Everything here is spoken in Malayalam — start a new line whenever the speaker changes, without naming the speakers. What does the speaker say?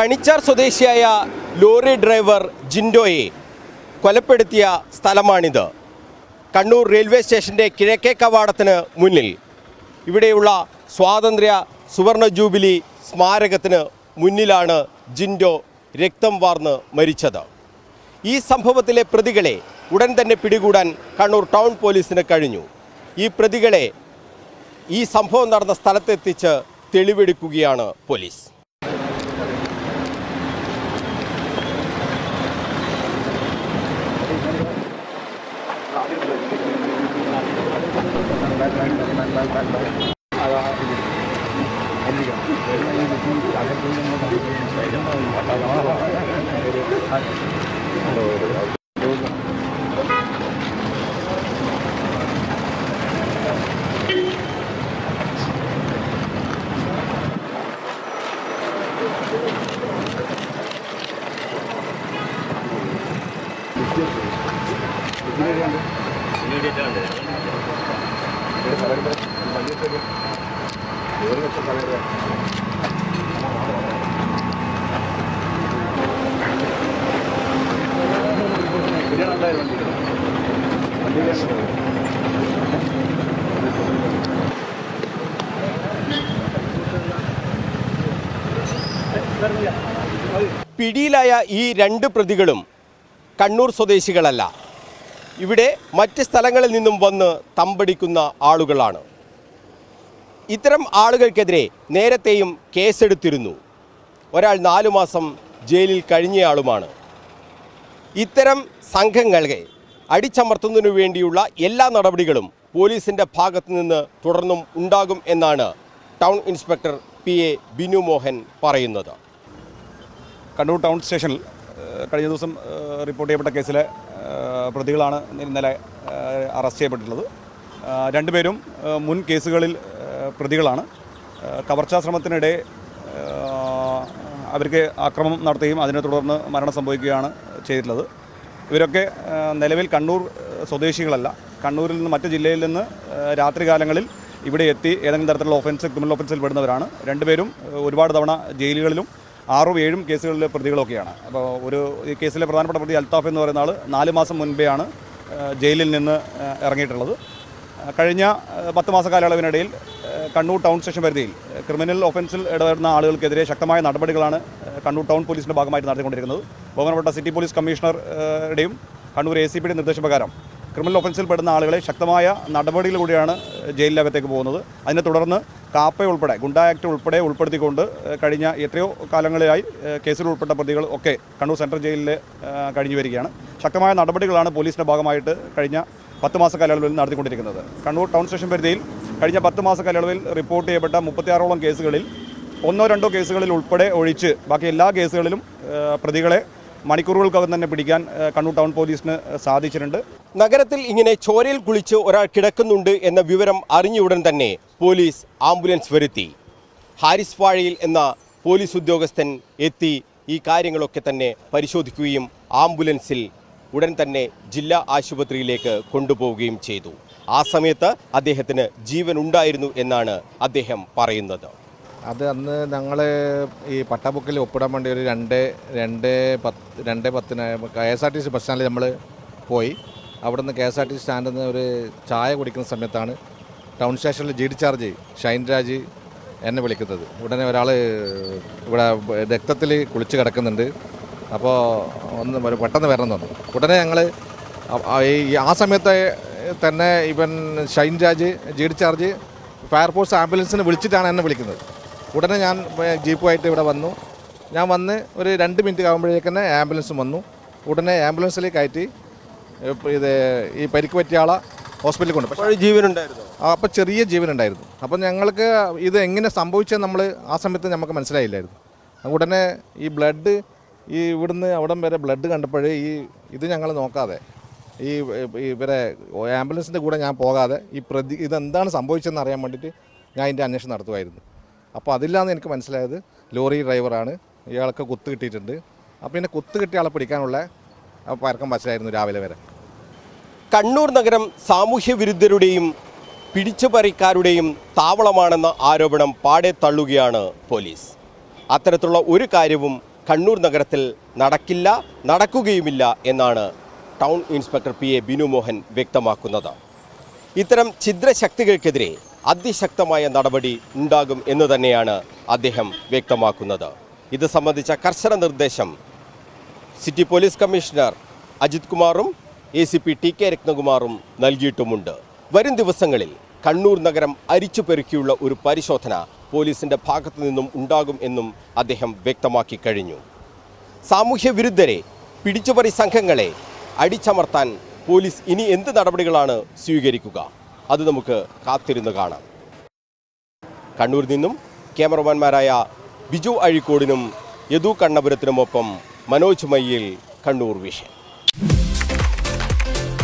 കണിച്ചാർ സ്വദേശിയായ ലോറി ഡ്രൈവർ ജിൻഡോയെ കൊലപ്പെടുത്തിയ സ്ഥലമാണിത് കണ്ണൂർ റെയിൽവേ സ്റ്റേഷൻ്റെ കിഴക്കേ കവാടത്തിന് മുന്നിൽ ഇവിടെയുള്ള സ്വാതന്ത്ര്യ സുവർണ ജൂബിലി സ്മാരകത്തിന് മുന്നിലാണ് ജിൻഡോ രക്തം വാർന്ന് മരിച്ചത് ഈ സംഭവത്തിലെ പ്രതികളെ ഉടൻ തന്നെ പിടികൂടാൻ കണ്ണൂർ ടൗൺ പോലീസിന് കഴിഞ്ഞു ഈ പ്രതികളെ ഈ സംഭവം നടന്ന സ്ഥലത്തെത്തിച്ച് തെളിവെടുക്കുകയാണ് പോലീസ് പിടിയിലായ ഈ രണ്ട് പ്രതികളും കണ്ണൂർ സ്വദേശികളല്ല ഇവിടെ മറ്റ് സ്ഥലങ്ങളിൽ നിന്നും വന്ന് തമ്പടിക്കുന്ന ആളുകളാണ് ഇത്തരം ആളുകൾക്കെതിരെ നേരത്തെയും കേസെടുത്തിരുന്നു ഒരാൾ നാലു മാസം ജയിലിൽ കഴിഞ്ഞയാളുമാണ് ഇത്തരം സംഘങ്ങളെ അടിച്ചമർത്തുന്നതിനു വേണ്ടിയുള്ള എല്ലാ നടപടികളും പോലീസിൻ്റെ ഭാഗത്തു നിന്ന് തുടർന്നും ഉണ്ടാകും എന്നാണ് town inspector P A Binu Mohan പറയുന്നത്
കണ്ണൂർ ടൗൺ സ്റ്റേഷനിൽ ഏഹ്, കഴിഞ്ഞ ദിവസം ഏഹ്, റിപ്പോർട്ട് ചെയ്യപ്പെട്ട കേസിലെ ഏഹ്, പ്രതികളാണ് ഇന്നലെ ഏഹ്, അറസ്റ്റ് ചെയ്യപ്പെട്ടിട്ടുള്ളത് ഏഹ്, രണ്ടുപേരും ഏഹ്, മുൻ കേസുകളിൽ ഏഹ്, പ്രതികളാണ് ഏഹ്, കവർച്ചാ ശ്രമത്തിനിടെ ഏഹ്, അവർക്ക് ആക്രമണം നടത്തുകയും അതിനെ തുടർന്ന് മരണം സംഭവിക്കുകയാണ് ചെയ്തിട്ടുള്ളത് ഇവരൊക്കെ ഏഹ്, നിലവിൽ കണ്ണൂർ ഏഹ്, സ്വദേശികളല്ല കണ്ണൂരിൽ നിന്ന് മറ്റ് ജില്ലയിൽ നിന്ന് ഏഹ്, രാത്രികാലങ്ങളിൽ ഇവിടെ എത്തി ഏതെങ്കിലും തരത്തിലുള്ള ഒഫൻസ് ക്രിമിനൽ ഒഫൻസിൽ പെടുന്നവരാണ് രണ്ടുപേരും ഏഹ്, ഒരുപാട് തവണ ജയിലുകളിലും ആറും ഏഴും കേസുകളിലെ പ്രതികളൊക്കെയാണ് അപ്പോൾ ഒരു ഈ കേസിലെ പ്രധാനപ്പെട്ട പ്രതി അൽത്താഫ് എന്ന് പറയുന്ന ആൾ നാല് മാസം മുൻപെയാണ് ഏഹ്, ജയിലിൽ നിന്ന് ഏഹ്, ഇറങ്ങിയിട്ടുള്ളത് ഏഹ്, കഴിഞ്ഞ ഏഹ്, പത്ത് മാസ കാലയളവിനിടയിൽ ഏഹ്, കണ്ണൂർ ടൗൺ സ്റ്റേഷൻ പരിധിയിൽ ഏഹ്, ക്രിമിനൽ ഒഫൻസിൽ ഇടപെടുന്ന ആളുകൾക്കെതിരെ ശക്തമായ നടപടികളാണ് ഏഹ്, കണ്ണൂർ ടൗൺ പോലീസിൻ്റെ ഭാഗമായിട്ട് നടത്തിക്കൊണ്ടിരിക്കുന്നത് ബഹുമാനപ്പെട്ട സിറ്റി പോലീസ് കമ്മീഷണറുടെയും കണ്ണൂർ എ സി പിയുടെ നിർദ്ദേശപ്രകാരം ക്രിമിനൽ ഒഫൻസിൽ പെടുന്ന ആളുകളെ ശക്തമായ നടപടികളിലൂടെയാണ് ഏഹ്, ജയിലിനകത്തേക്ക് പോകുന്നത് അതിനെ തുടർന്ന് കാപ്പ ഉൾപ്പെടെ ഗുണ്ട ആക്ട് ഉൾപ്പെടെ ഉൾപ്പെടുത്തിക്കൊണ്ട് ഏഹ്, കഴിഞ്ഞ എത്രയോ കാലങ്ങളിലായി ഏഹ്, കേസിൽ ഉൾപ്പെട്ട പ്രതികൾ ഒക്കെ കണ്ണൂർ സെൻട്രൽ ജയിലിൽ ഏഹ്, കഴിഞ്ഞു വരികയാണ് ശക്തമായ നടപടികളാണ് പോലീസിൻ്റെ ഭാഗമായിട്ട് കഴിഞ്ഞ പത്ത് മാസ കാലയളവിൽ നടത്തിക്കൊണ്ടിരിക്കുന്നത് കണ്ണൂർ ടൗൺ സ്റ്റേഷൻ പരിധിയിൽ കഴിഞ്ഞ പത്ത് മാസ കാലയളവിൽ റിപ്പോർട്ട് ചെയ്യപ്പെട്ട മുപ്പത്തിയാറോളം കേസുകളിൽ ഒന്നോ രണ്ടോ കേസുകളിൽ ഉൾപ്പെടെ ഒഴിച്ച് ബാക്കി എല്ലാ കേസുകളിലും ഏഹ്, പ്രതികളെ മണിക്കൂറുകൾക്കകം തന്നെ പിടിക്കാൻ ഏഹ്, കണ്ണൂർ ടൗൺ പോലീസിന് സാധിച്ചിട്ടുണ്ട്
നഗരത്തിൽ ഇങ്ങനെ ചോരയിൽ കുളിച്ച് ഒരാൾ കിടക്കുന്നുണ്ട് എന്ന വിവരം അറിഞ്ഞയുടൻ തന്നെ പോലീസ് ആംബുലൻസ് വരുത്തി ഹാരിസ് വാഴയിൽ എന്ന പോലീസ് ഉദ്യോഗസ്ഥൻ എത്തി ഈ കാര്യങ്ങളൊക്കെ തന്നെ പരിശോധിക്കുകയും ആംബുലൻസിൽ ഉടൻ തന്നെ ജില്ലാ ആശുപത്രിയിലേക്ക് കൊണ്ടുപോവുകയും ചെയ്തു ആ സമയത്ത് അദ്ദേഹത്തിന് ജീവൻ ഉണ്ടായിരുന്നു എന്നാണ് അദ്ദേഹം പറയുന്നത്
അത് അന്ന് ഞങ്ങൾ ഈ പട്ടാബുക്കിൽ ഒപ്പിടാൻ വേണ്ടി ഒരു രണ്ട് രണ്ട് പത്ത് രണ്ട് പത്തിന് K S R T C bus സ്റ്റാൻഡിൽ നമ്മൾ പോയി അവിടുന്ന് K S R T C സ്റ്റാൻഡിൽ നിന്ന് ഒരു ചായ കുടിക്കുന്ന സമയത്താണ് ടൗൺ സ്റ്റേഷനിൽ G D charge Shine Raj എന്നെ വിളിക്കുന്നത് ഉടനെ ഒരാൾ ഇവിടെ രക്തത്തിൽ കുളിച്ച് കിടക്കുന്നുണ്ട് അപ്പോൾ ഒന്ന് ഒരു പെട്ടെന്ന് വരണം എന്ന് പറഞ്ഞു ഉടനെ ഞങ്ങൾ ഈ ആ സമയത്ത് തന്നെ ഇവൻ Shine Raj G D charge fire force ആംബുലൻസിനെ വിളിച്ചിട്ടാണ് എന്നെ വിളിക്കുന്നത് ഉടനെ ഞാൻ ഏ, ജീപ്പുമായിട്ട് ഇവിടെ വന്നു ഞാൻ വന്ന് ഒരു രണ്ട് മിനിറ്റ് ആകുമ്പോഴേക്ക് തന്നെ ആംബുലൻസും വന്നു ഉടനെ ആംബുലൻസിലേക്ക് കയറ്റി ഏ, ഇത് ഈ പരിക്ക് പറ്റിയ ആളെ ഹോസ്പിറ്റലിൽ കൊണ്ട് പക്ഷേ
അപ്പോൾ ജീവനുണ്ടായിരുന്നു
അപ്പോൾ ചെറിയ ജീവനുണ്ടായിരുന്നു അപ്പോൾ ഞങ്ങൾക്ക് ഇത് എങ്ങനെ സംഭവിച്ചത് നമ്മൾ ആ സമയത്ത് നമുക്ക് മനസ്സിലായില്ലായിരുന്നു ഉടനെ ഈ ബ്ലഡ് ഈ ഇവിടുന്ന് അവിടം വരെ ബ്ലഡ് കണ്ടപ്പോൾ ഈ ഇത് ഞങ്ങൾ നോക്കാതെ ഈ ഈ ഇവരെ ആംബുലൻസിൻ്റെ കൂടെ ഞാൻ പോകാതെ ഈ പ്രതി ഇതെന്താണ് സംഭവിച്ചതെന്ന് അറിയാൻ വേണ്ടിയിട്ട് ഞാൻ ഇതിൻ്റെ അന്വേഷണം നടത്തുമായിരുന്നു അപ്പോൾ അതില്ലാന്ന് എനിക്ക് മനസ്സിലായത് ലോറി ഡ്രൈവറാണ് ഇയാൾക്ക് കുത്ത് കിട്ടിയിട്ടുണ്ട് അപ്പോൾ പിന്നെ കുത്ത് കിട്ടിയ ആളെ പിടിക്കാനുള്ള ആ പരക്കം വശമായിരുന്നു രാവിലെ വരെ
കണ്ണൂർ നഗരം സാമൂഹ്യ വിരുദ്ധരുടെയും പിടിച്ചുപറിക്കാരുടെയും താവളമാണെന്ന ആരോപണം പാടെ തള്ളുകയാണ് പോലീസ് അത്തരത്തിലുള്ള ഒരു കാര്യവും കണ്ണൂർ നഗരത്തിൽ നടക്കില്ല നടക്കുകയുമില്ല എന്നാണ് town inspector P A Binu Mohan വ്യക്തമാക്കുന്നത് ഇത്തരം ഛിദ്രശക്തികൾക്കെതിരെ അതിശക്തമായ നടപടി ഉണ്ടാകും എന്ന് തന്നെയാണ് അദ്ദേഹം വ്യക്തമാക്കുന്നത് ഇത് സംബന്ധിച്ച കർശന നിർദ്ദേശം സിറ്റി പോലീസ് കമ്മീഷണർ അജിത് കുമാറും A C P T K രത്നകുമാറും നൽകിയിട്ടുമുണ്ട് വരും ദിവസങ്ങളിൽ കണ്ണൂർ നഗരം അരിച്ചു പെറുക്കിയുള്ള ഒരു പരിശോധന പോലീസിന്റെ ഭാഗത്തു നിന്നും ഉണ്ടാകും എന്നും അദ്ദേഹം വ്യക്തമാക്കി കഴിഞ്ഞു സാമൂഹ്യ വിരുദ്ധരെ പിടിച്ചുപറി സംഘങ്ങളെ അടിച്ചമർത്താൻ പോലീസ് ഇനി എന്ത് നടപടികളാണ് സ്വീകരിക്കുക അത് നമുക്ക് കാത്തിരുന്ന് കാണാം കണ്ണൂരിൽ നിന്നും ക്യാമറമാൻമാരായ ബിജു അഴിക്കോടിനും യദു കണ്ണപുരത്തിനുമൊപ്പം മനോജ് മയ്യിൽ കണ്ണൂർ വിഷൻ